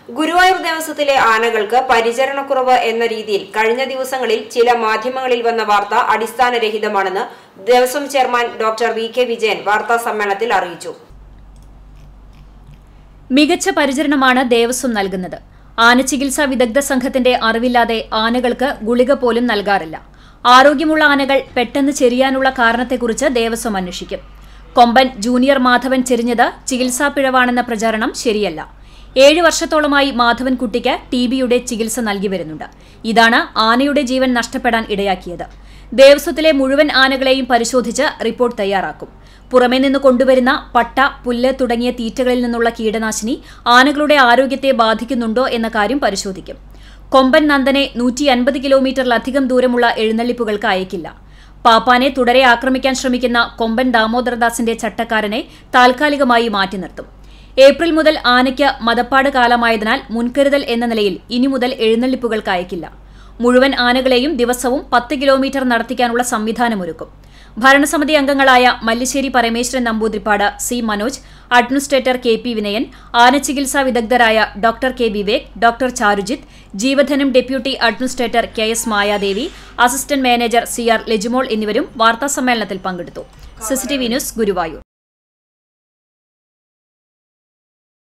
ഗുരുവായൂർ ദേവസ്വത്തിലെ ആനകൾക്ക് പരിചരണക്കുറവ് എന്ന രീതിയിൽ കഴിഞ്ഞ ദിവസങ്ങളിൽ ചില മാധ്യമങ്ങളിൽ വന്ന വാർത്ത അടിസ്ഥാനരഹിതമാണെന്ന് Devaswom chairman doctor V K Vijayan വാർത്താ സമ്മേളനത്തിൽ അറിയിച്ചു മികച്ച പരിചരണമാണ് ദേവസ്വം നൽകുന്നത് ആനചികിത്സാ വിദഗ്ധ സംഘത്തിന്റെ അറിവില്ലാതെ ആനകൾക്ക് ഗുളിക പോലും നൽകാറില്ല ആരോഗ്യമുള്ള ആനകൾ പെട്ടെന്ന് ചെരിയാനുള്ള കാരണത്തെക്കുറിച്ച് ദേവസ്വം അന്വേഷിക്കും കൊമ്പൻ ജൂനിയർ മാധവൻ ചെരിഞ്ഞത് ചികിത്സാ പിഴവാണെന്ന പ്രചാരണം ശരിയല്ല ഏഴ് വർഷത്തോളമായി മാധവൻ കുട്ടിക്ക് ടി ബിയുടെ ചികിത്സ നൽകി വരുന്നുണ്ട് ഇതാണ് ആനയുടെ ജീവൻ നഷ്ടപ്പെടാൻ ഇടയാക്കിയത് ദേവസ്വത്തിലെ മുഴുവൻ ആനകളെയും പരിശോധിച്ച് റിപ്പോർട്ട് തയ്യാറാക്കും പുറമേ നിന്ന് കൊണ്ടുവരുന്ന പട്ട പുല്ല് തുടങ്ങിയ തീറ്റകളിൽ നിന്നുള്ള കീടനാശിനി ആനകളുടെ ആരോഗ്യത്തെ ബാധിക്കുന്നുണ്ടോ എന്ന കാര്യം പരിശോധിക്കും കൊമ്പൻ നന്ദനെ നൂറ്റി അൻപത് കിലോമീറ്ററിലധികം ദൂരമുള്ള എഴുന്നള്ളിപ്പുകൾക്ക് അയക്കില്ല പാപ്പാനെ തുടരെ ആക്രമിക്കാൻ ശ്രമിക്കുന്ന കൊമ്പൻ ദാമോദരദാസിന്റെ ചട്ടക്കാരനെ താൽക്കാലികമായി മാറ്റി നിർത്തും ഏപ്രിൽ മുതൽ ആനയ്ക്ക് മതപ്പാട് കാലമായതിനാൽ മുൻകരുതൽ എന്ന നിലയിൽ ഇനി മുതൽ എഴുന്നള്ളിപ്പുകൾക്ക് അയക്കില്ല മുഴുവൻ ആനകളെയും ദിവസവും പത്ത് കിലോമീറ്റർ നടത്തിക്കാനുള്ള സംവിധാനമൊരുക്കും ഭരണസമിതി അംഗങ്ങളായ Mallisseri Parameswaran Namboothiripad C Manoj administrator K P Vinayan ആനചികിത്സാ വിദഗ്ധരായ doctor K Vivek doctor Charujith ജീവധനം deputy administrator K S Mayadevi assistant manager C R Lejimol എന്നിവരും വാർത്താസമ്മേളനത്തിൽ പങ്കെടുത്തു സിസിടിവി ന്യൂസ് ഗുരുവായൂർ